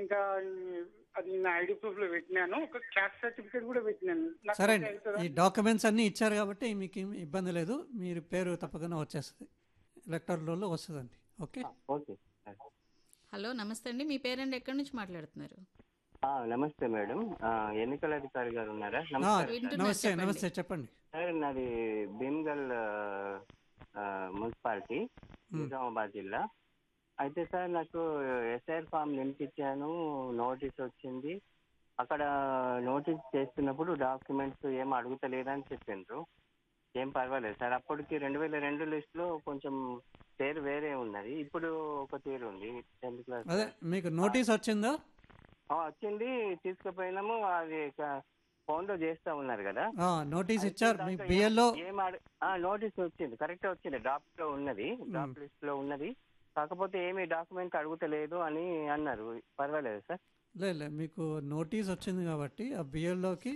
ఇంకా ఈ- అది నా ఐడి ప్రూఫ్ లో పెట్టినాను ఒక క్యాస్ట్ సర్టిఫికేట్ కూడా పెట్టినాను నాకు సరే ఓకే అండి అవుతుందా? ఈ డాక్యుమెంట్స్ అన్నీ ఇచ్చారు కాబట్టి మీకు ఏం ఇబ్బంది లేదు మీరు పేరు తప్పకుండా వచ్చేస్తుంది ఎలక్టర్ రోల్లో వస్తుందండి ఓకే ఓకే హలో నమస్తే అండి మీ పేరెంట్ ఎక్కడి నుంచి మాట్లాడుతున్నారు ఆ, నమస్తే మేడం ఆ, ఎన్నికల అధికారి గారు ఉన్నారా ఆ, నమస్కారం సార్. వింటున్నా, నమస్తే చెప్పండి. నమస్తే చెప్పండి సార్ నాది భీమ్గల్ ఆ, ఆ, మున్సిపాలిటీ నిజామాబాద్ జిల్లా అయితే సార్ నాకు ఎస్ఐఆర్ ఫామ్ నింపించాను నోటీస్ వచ్చింది అక్కడ నోటీస్ చేస్తున్నప్పుడు డాక్యుమెంట్స్ ఏం అడుగుతలేదని చెప్పిండ్రు ఏం పర్వాలేదు సార్ అప్పటికి రెండు వేల రెండు లిస్టులో కొంచెం పేరు వేరే ఉన్నది ఇప్పుడు ఒక పేరు ఉంది టెన్త్ క్లాస్ అదే మీకు నోటీస్ వచ్చిందా ఆ, వచ్చింది తీసుకుపోయినాము అది ఫోన్ లో చేస్తా ఉన్నారు కదా ఆ, నోటీస్ ఇచ్చారు మీ దాంట్లో బిఎల్లో ఏం- ఏం అడ- ఆ, నోటీస్ వచ్చింది కరెక్ట్ వచ్చింది డ్రాఫ్ట్ లో ఉన్నది డ్రాఫ్ట్ లిస్ట్ లో ఉన్నది కాకపోతే ఏమి డాక్యుమెంట్ అడుగుతలేదు అని అన్నారు పర్వాలేదు సార్ లేదు లేదు మీకు నోటీస్ వచ్చింది కాబట్టి ఆ బిఎల్లోకి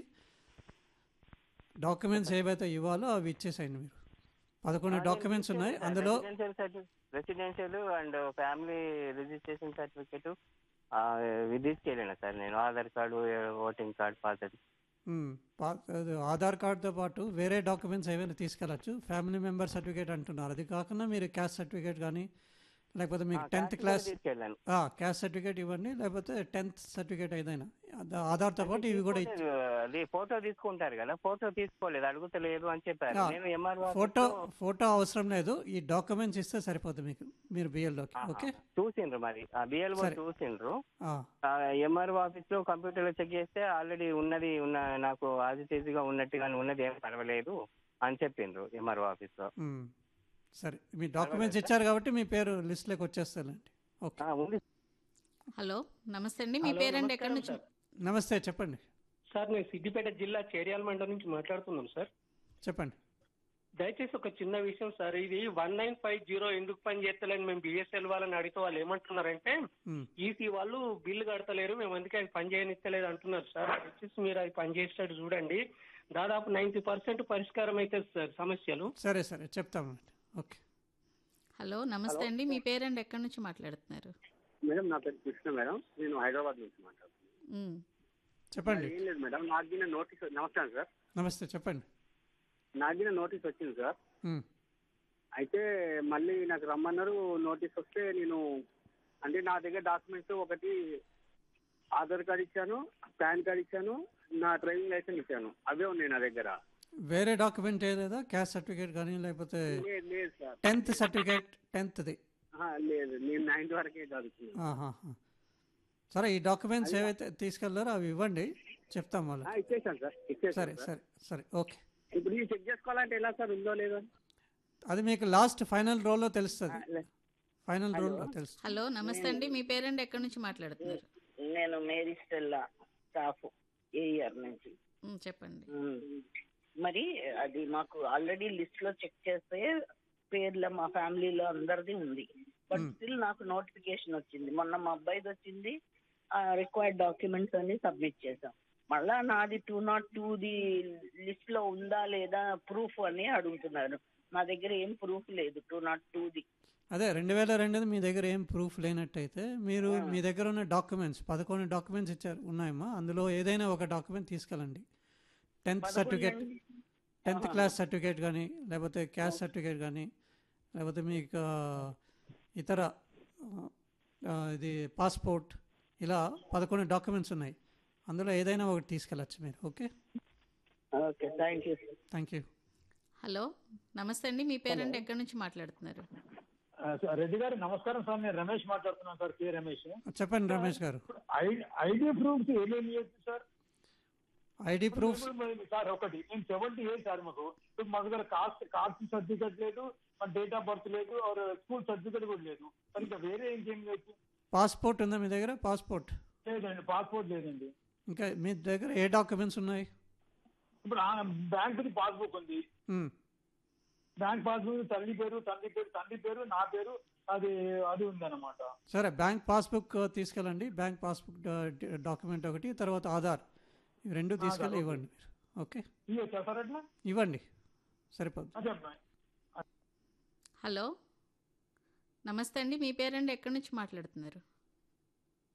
డాక్యుమెంట్స్ ఏవైతే ఇవ్వాలో అవి ఇచ్చేసేయండి మీరు పదకొండు డాక్యుమెంట్స్ ఉన్నాయి అందులో residential and family registration certificate ఇది తీసుకెళ్ళిన సార్ నేను ఆధార్ కార్డు ఓటింగ్ కార్డు పాతది మ్, పా- అది ఆధార్ కార్డుతో పాటు వేరే డాక్యుమెంట్స్ ఏవైనా తీసుకెళ్ళచ్చు ఫ్యామిలీ మెంబర్ సర్టిఫికేట్ అంటున్నారు అది కాకుండా మీరు క్యాస్ట్ సర్టిఫికేట్ కానీ లేకపోతే మీకు టెన్త్ క్లాస్ తీసుకెళ్ళాను క్యాస్ట్ సర్టిఫికేట్ ఇవ్వండి లేకపోతే టెన్త్ సర్టిఫికేట్ ఏదైనా అది ఆధార్తో పాటు ఇవి కూడా ఇచ్చి అది ఫోటో తీసుకుంటారు కదా ఫోటో తీసుకోలేదు అడుగుతలేదు అని చెప్పారు ఆ, నేను ఎంఆర్ఓ ఫోటో ఫోటో అవసరం లేదు ఈ డాక్యుమెంట్స్ ఇస్తే సరిపోతుంది మీకు మీరు బిఎల్లోకి ఓకే చూసిండ్రు మరి ఆ బిఎల్ఓ సరే. చూసిండ్రు ఆ, ఎంఆర్ఓ ఆఫీస్ లో కంప్యూటర్ లో చెక్ చేస్తే ఆల్రెడీ ఉన్నది ఉన్న నాకు ఆదితేజిగా ఉన్నట్టుగానే ఉన్నది ఏం పర్వాలేదు అని చెప్పిండ్రు ఎంఆర్ఓ ఆఫీస్ లో మ్, సరే మీ డాక్యుమెంట్స్ ఇచ్చారు కాబట్టి మీ పేరు లిస్ట్లోకి వచ్చేస్తానండి ఓకే ఆ, ఉంది హలో నమస్తే అండి మీ హలో, పేరెంట్ ఎక్కడి నమస్కారం నుంచి సార్. నమస్తే చెప్పండి సార్ నేను సిద్దిపేట జిల్లా చేర్యాల మండలం నుంచి మాట్లాడుతున్నాను సార్ చెప్పండి దయచేసి ఒక చిన్న విషయం సార్ ఇది వన్ నైన్ ఫైవ్ జీరో ఎందుకు పని చేస్తలేని మేము బిఎస్ఎల్ వాళ్ళని అడిగితే వాళ్ళు ఏమంటున్నారంటే మ్, ఈసీ వాళ్ళు బిల్లు కడతలేరు మేము అందుకే అది పని చేయనిస్తలేదు అంటున్నారు సార్ దయచేసి మీరు అది పని చేసేటట్టు చూడండి దాదాపు నైన్టీ పర్సెంట్ పరిష్కారం అవుతుంది సార్ సమస్యలు సరే సరే చెప్తామండి ఓకే హలో నమస్తే అండి మీ పేరెంట్ ఎక్కడి నుంచి మాట్లాడుతున్నారు మేడం నా పేరు కృష్ణ మేడం నేను హైదరాబాద్ నుంచి మాట్లాడుతున్నాను మ్, చెప్పండి ఏం లేదు మేడం నాకు దిన నోటీస్ నమస్కారం సార్ నమస్తే చెప్పండి నాకు దిన నోటీస్ వచ్చింది సార్ మ్, అయితే మళ్ళీ నాకు రమ్మన్నారు నోటీస్ వస్తే నేను అంటే నా దగ్గర డాక్యుమెంట్స్ ఒకటి ఆధార్ కార్డ్ ఇచ్చాను పాన్ కార్డ్ ఇచ్చాను నా డ్రైవింగ్ లైసెన్స్ ఇచ్చాను అవే ఉన్నాయి నా దగ్గర వేరే డాక్యుమెంట్ ఏదేదా క్యాస్ట్ సర్టిఫికేట్ కానీ లేకపోతే లేదు లేదు సార్ టెన్త్ సర్టిఫికేట్ టెన్త్ది ఆహా, లేదు నేను నైన్త్ వరకే చదువుతున్నాను ఆహాహా. సరే ఈ డాక్యుమెంట్స్ ఏవైతే తీసుకెళ్లారో అవి ఇవ్వండి చెప్తాం ఆ, వాళ్ళకి ఇచ్చేసాను సార్ సరే ఇచ్చేసాను సార్ సరే సరే ఓకే ఇప్పుడు ఇది చెక్ చేసుకోవాలంటే ఎలా సార్ ఉందో లేదో అది మీకు లాస్ట్ ఫైనల్ రోల్లో తెలుస్తుంది ఆ, లే- ఫైనల్ రోల్లో తెలుస్తుంది హలో నమస్తే అండి మీ పేరెంట్ ఎక్కడి నుంచి మాట్లాడుతున్నారు నేను మేరీ స్టెల్లా స్టాఫ్ ఏ ఇయర్ నుంచి మ్, చెప్పండి మరి అది మాకు ఆల్రెడీ లిస్ట్ లో చెక్ చేస్తే పేర్ల మా ఫ్యామిలీలో అందరిది ఉంది బట్ Hmm. స్టిల్ నాకు నోటిఫికేషన్ వచ్చింది మొన్న మా అబ్బాయిది వచ్చింది రిక్వైర్డ్ డాక్యుమెంట్స్ అన్ని సబ్మిట్ చేసాం మళ్ళా నాది to not to the list లో ఉందా లేదా ప్రూఫ్ అని అడుగుతున్నారు నా దగ్గర ఏం ప్రూఫ్ లేదు టూ నాట్ టూ ది అదే రెండు వేల రెండుది మీ దగ్గర ఏం ప్రూఫ్ లేనట్టయితే మీరు మీ దగ్గర ఉన్న డాక్యుమెంట్స్ పదకొండు డాక్యుమెంట్స్ ఇచ్చారు ఉన్నాయమ్మా అందులో ఏదైనా ఒక డాక్యుమెంట్ తీసుకెళ్ళండి tenth certificate tenth class certificate కానీ లేకపోతే క్యాస్ట్ సర్టిఫికేట్ కానీ లేకపోతే మీకు ఆ, ఇతర ఆ, ఇది పాస్పోర్ట్ ఇలా పదకొండు డాక్యుమెంట్స్ ఉన్నాయి అందులో ఏదైనా ఒకటి తీసుకెళ్ళచ్చు మీరు okay okay thank you thank you hello నమస్తే అండి మీ పేరెంట్ ఎక్కడి నుంచి మాట్లాడుతున్నారు ఆ, సార్, రెడ్డి గారు నమస్కారం సార్ నేను రమేష్ మాట్లాడుతున్నాను సార్ కే రమేష్ చెప్పండి రమేష్ గారు ఐ- ఐడి ప్రూఫ్స్ ఏమేమి ఇవ్వచ్చు సార్ ఐడి ప్రూఫ్ ఇప్పుడు మరి సార్ ఒకటి నేను సెవెంటీ ఇయర్స్ సార్ మాకు ఇప్పుడు మా దగ్గర కాస్ట్ కాస్ట్ సర్టిఫికేట్ లేదు మన డేట్ ఆఫ్ బర్త్ లేదు ఆర్ స్కూల్ సర్టిఫికేట్ కూడా లేదు మరి ఇంకా వేరే ఇంకేం లేదు పాస్పోర్ట్ ఉందా మీ దగ్గర పాస్పోర్ట్ లేదండి పాస్పోర్ట్ లేదండి ఇంకా మీ దగ్గర ఏ డాక్యుమెంట్స్ ఉన్నాయి ఇప్పుడు బ్యాంక్ పాస్బుక్ ఉంది మ్, బ్యాంక్ పాస్బుక్ తల్లి పేరు తండ్రి పేరు తండ్రి పేరు నా పేరు అది అది ఉందన్నమాట సరే బ్యాంక్ పాస్బుక్ తీసుకెళ్ళండి బ్యాంక్ పాస్బుక్ డా- డాక్యుమెంట్ ఒకటి తర్వాత ఆధార్ ఇవి రెండు తీసుకెళ్ళి ఓకే. ఇవ్వండి మీరు ఓకే ఇవ్వచ్చా సార్ అట్లా ఇవ్వండి సరిపోద్ది అదే హలో నమస్తే అండి మీ పేరెంట్ ఎక్కడి నుంచి మాట్లాడుతున్నారు